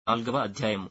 నాలుగవ అధ్యాయము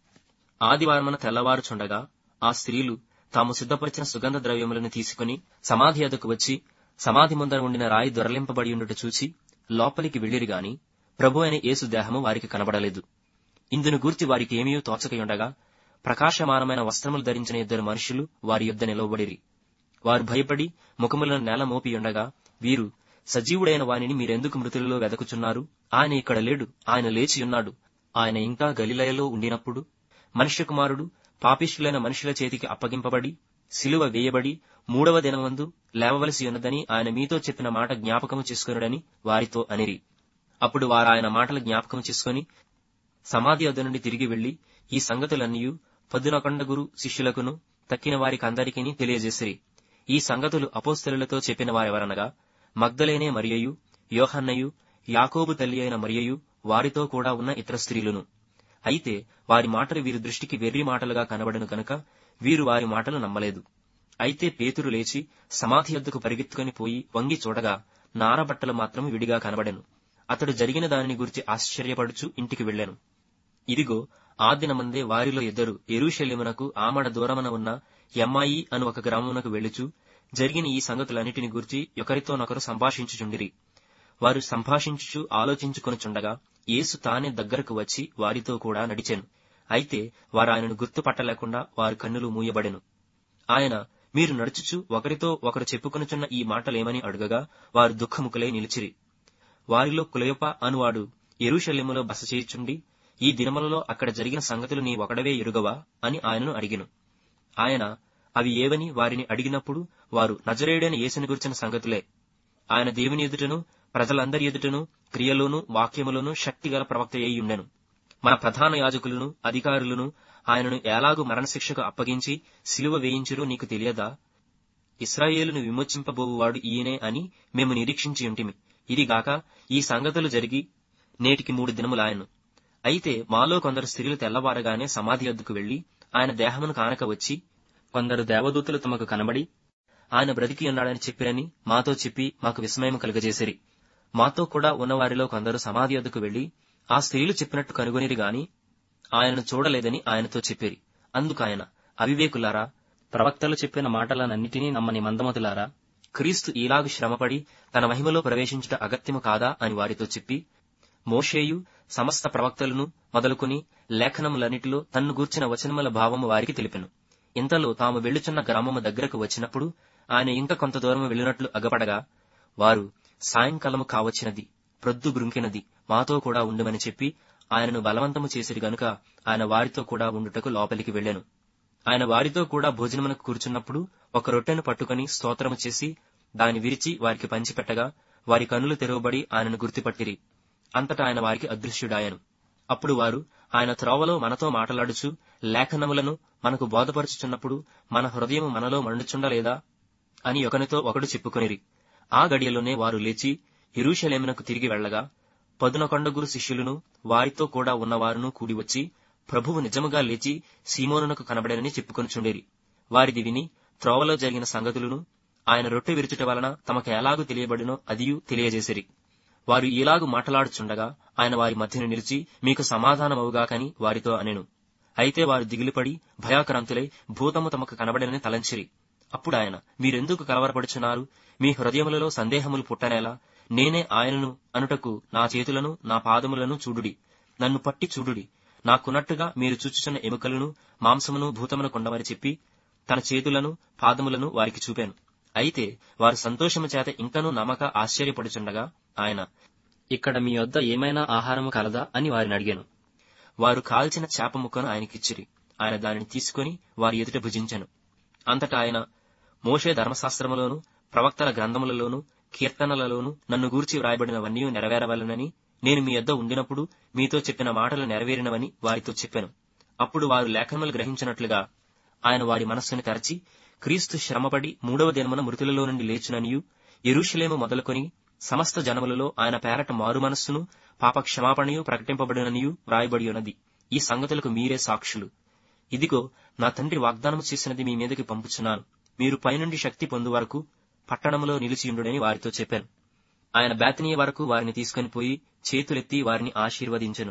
ఆదివారమున తెల్లవారుచుండగా ఆ స్త్రీలు తాము సిద్ధపరిచిన సుగంధ ద్రవ్యములను తీసుకుని సమాధి ఎదుకు వచ్చి సమాధి ముందర ఉండిన రాయి దొరలింపబడి ఉండుట చూచి లోపలికి వెళ్ళిరి గాని ప్రభు అయిన యేసు దేహము వారికి కనబడలేదు ఇందును గూర్చి వారికి ఏమీ తోచకయుండగా ప్రకాశమానమైన వస్త్రములు ధరించిన ఇద్దరు మనుషులు వారి యొద్ద నిలవబడిరి వారు భయపడి ముఖములను నేల మోపియుండగా వీరు సజీవుడైన వానిని మీరెందుకు మృతులలో వెదకుచున్నారు ఆయన ఇక్కడ లేడు ఆయన లేచి ఉన్నాడు ఆయన ఇంకా గలిలయలో ఉండినప్పుడు మనుష్య కుమారుడు పాపిష్ఠులైన మనుషుల చేతికి అప్పగింపబడి సిలువ వేయబడి మూడవ దినమందు లేవవలసి ఉన్నదని ఆయన మీతో చెప్పిన మాట జ్ఞాపకము చేసుకునుడని వారితో అనిరి అప్పుడు వారు ఆయన మాటలు జ్ఞాపకం చేసుకుని సమాధి వద్ద నుండి తిరిగి వెళ్లి ఈ సంగతులన్నీయు పొద్దునకొండగురు శిష్యులకును తక్కిన వారికి అందరికీ తెలియజేసిరి ఈ సంగతులు అపోస్తలులతో చెప్పిన వారెవరనగా మగ్ధలేనే మరియయు యోహన్నయు యాకోబు తల్లి అయిన మరియయు వారితో కూడా ఉన్న ఇతర స్త్రీలును అయితే వారి మాటలు వీరి దృష్టికి వెర్రి మాటలుగా కనబడను కనుక వీరు వారి మాటలు నమ్మలేదు అయితే పేతురు లేచి సమాధి యొద్దకు పరిగెత్తుకుని పోయి వంగి చూడగా నారబట్టలు మాత్రం విడిగా కనబడెను అతడు జరిగిన దానిని గురించి ఆశ్చర్యపడుచు ఇంటికి వెళ్ళాను ఇదిగో ఆ దినమందే వారిలో ఇద్దరు ఎరుషలేమునకు ఆమడ దూరమున ఉన్న ఎమ్మాయి అను ఒక గ్రామమునకు వెళ్ళుచు జరిగిన ఈ సంగతులన్నిటిని గురించి ఒకరితోనొకరు సంభాషించుచుండిరి వారు సంభాషించుచు ఆలోచించుకొనుచుండగా యేసు తానే దగ్గరకు వచ్చి వారితో కూడా నడిచెను అయితే వారు ఆయనను గుర్తుపట్టలేకుండా వారి కన్నులు మూయబడెను ఆయన మీరు నడుచుచు ఒకరితో ఒకరు చెప్పుకొనుచున్న ఈ మాటలేమని అడుగగా వారు దుఃఖముకులై నిలిచిరి వారిలో కులయప అనువాడు ఎరుషల్యములో బస చేయుచుండి ఈ దినములలో అక్కడ జరిగిన సంగతులు నీ ఒకడవే ఎరుగవా అని ఆయనను అడిగిను ఆయన అవి ఏవని వారిని అడిగినప్పుడు వారు నజరేయుడైన యేసుని గురించిన సంగతులే ఆయన దేవుని ఎదుటను ప్రజలందరి ఎదుటను క్రియలోను వాక్యములోను శక్తిగల ప్రవక్త అయి ఉండెను మన ప్రధాన యాజకులను అధికారులను ఆయనను ఎలాగు మరణశిక్షకు అప్పగించి సిలువ వేయించురో నీకు తెలియదా ఇస్రాయేలును విమోచింపబోవువాడు ఈయనే అని మేము నిరీక్షించి ఉంటిమి ఇదిగాక ఈ సంగతులు జరిగి నేటికి మూడు దినములాయను అయితే మాలో కొందరు స్త్రీలు తెల్లవారగానే సమాధి వద్దకు వెళ్లి ఆయన దేహమును కానక వచ్చి కొందరు దేవదూతలు తమకు కనబడి ఆయన బ్రతికి ఉన్నాడని చెప్పిరని మాతో చెప్పి మాకు విస్మయం కలుగజేసిరి మాతో కూడా ఉన్నవారిలో కొందరు సమాధి వద్దకు వెళ్లి ఆ స్త్రీలు చెప్పినట్టు కనుగొనిరి గాని ఆయనను చూడలేదని ఆయనతో చెప్పిరి అందుకాయన అవివేకులారా ప్రవక్తలు చెప్పిన మాటలనన్నిటినీ నమ్మని మందమతులారా క్రీస్తు ఈలాగు శ్రమపడి తన మహిమలో ప్రవేశించుట అగత్యము కాదా అని వారితో చెప్పి మోషేయు సమస్త ప్రవక్తలను మొదలుకుని లేఖనములన్నిటిలో తన్ను గూర్చిన వచనముల భావము వారికి తెలిపెను ఇంతలో తాము వెళ్ళుచున్న గ్రామము దగ్గరకు వచ్చినప్పుడు ఆయన ఇంకా కొంత దూరము వెళ్ళినట్లు అగపడగా వారు సాయంకాలము కావచ్చినది ప్రొద్దు బ్రుంకినది మాతో కూడా ఉండమని చెప్పి ఆయనను బలవంతము చేసిరి గనుక ఆయన వారితో కూడా ఉండుటకు లోపలికి వెళ్ళెను ఆయన వారితో కూడా భోజనమునకు కూర్చున్నప్పుడు ఒక రొట్టెను పట్టుకుని స్తోత్రము చేసి దాని విరిచి వారికి పంచిపెట్టగా వారి కన్నులు తెరవబడి ఆయనను గుర్తుపట్టిరి అంతటా ఆయన వారికి అదృశ్యుడాయను అప్పుడు వారు ఆయన త్రోవలో మనతో మాట్లాడుచు లేఖనములను మనకు బోధపరుచుచున్నప్పుడు మన హృదయం మనలో మండుచుండలేదా అని ఒకనితో ఒకడు చెప్పుకొనిరి ఆ గడియలోనే వారు లేచి ఇరుషలేమునకు తిరిగి వెళ్లగా పదునకొండగురు శిష్యులను వారితో కూడా ఉన్నవారును కూడి వచ్చి ప్రభువు నిజముగా లేచి సీమోనునకు కనబడనని చెప్పుకొనుచుండేరి వారిది విని త్రోవలో జరిగిన సంగతులను ఆయన రొట్టె విరుచుట వలన తమకు ఎలాగూ తెలియబడినో అదియు తెలియజేసిరి వారు ఇలాగు మాట్లాడుచుండగా ఆయన వారి మధ్యను నిలిచి మీకు సమాధానమవుగాకని వారితో అనెను అయితే వారు దిగులుపడి భయాక్రాంతులై భూతము తమకు కనబడనని తలంచిరి అప్పుడు ఆయన మీరెందుకు కలవరపడుచున్నారు మీ హృదయములలో సందేహములు పుట్టనేలా నేనే ఆయనను అనుటకు నా చేతులను నా పాదములను చూడుడి నన్ను పట్టి చూడుడి నాకున్నట్టుగా మీరు చూచుచున్న ఎముకలను మాంసమును భూతమును కొండమని చెప్పి తన చేతులను పాదములను వారికి చూపాను అయితే వారు సంతోషము చేత ఇంకనూ నమ్మక ఆశ్చర్యపడుచుండగా ఆయన ఇక్కడ మీ వద్ద ఏమైనా ఆహారము కలదా అని వారిని అడిగాను వారు కాల్చిన చేప ముక్కను ఆయనకిచ్చిరి ఆయన దానిని తీసుకుని వారి ఎదుట భుజించెను అంతటా ఆయన మోషే ధర్మశాస్త్రములోను ప్రవక్తల గ్రంథములలోను కీర్తనలలోను నన్ను గూర్చి వ్రాయబడినవన్నీ నెరవేరవలనని నేను మీ యొద్ద ఉండినప్పుడు మీతో చెప్పిన మాటలు నెరవేరినవని వారితో చెప్పాను అప్పుడు వారు లేఖనములు గ్రహించినట్లుగా ఆయన వారి మనస్సుని తెరచి క్రీస్తు శ్రమపడి మూడవ దినమున మృతులలో నుండి లేచుననియు ఎరుషలేము మొదలుకొని సమస్త జనములలో ఆయన పేరట మారు మనస్సును పాప క్షమాపణయు ప్రకటింపబడిననియు వ్రాయబడి ఉన్నది ఈ సంగతులకు మీరే సాక్షులు ఇదిగో నా తండ్రి వాగ్దానము చేసినది మీ మీదకి పంపుచున్నాను మీరు పైనుండి శక్తి పొందు వరకు పట్టణములో నిలిచియుండుడని వారితో చెప్పాను ఆయన బేతనీయ వరకు వారిని తీసుకుని పోయి చేతులెత్తి వారిని ఆశీర్వదించెను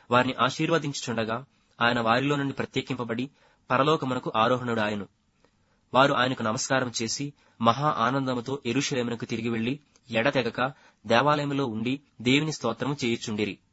వారిని ఆశీర్వదించుచుండగా ఆయన వారిలో నుండి ప్రత్యేకింపబడి పరలోకమునకు ఆరోహణుడు ఆయను వారు ఆయనకు నమస్కారం చేసి మహా ఆనందముతో ఎరుషలేమునకు తిరిగి వెళ్లి ఎడతెగక దేవాలయంలో ఉండి దేవుని స్తోత్రము చేయుచుండిరి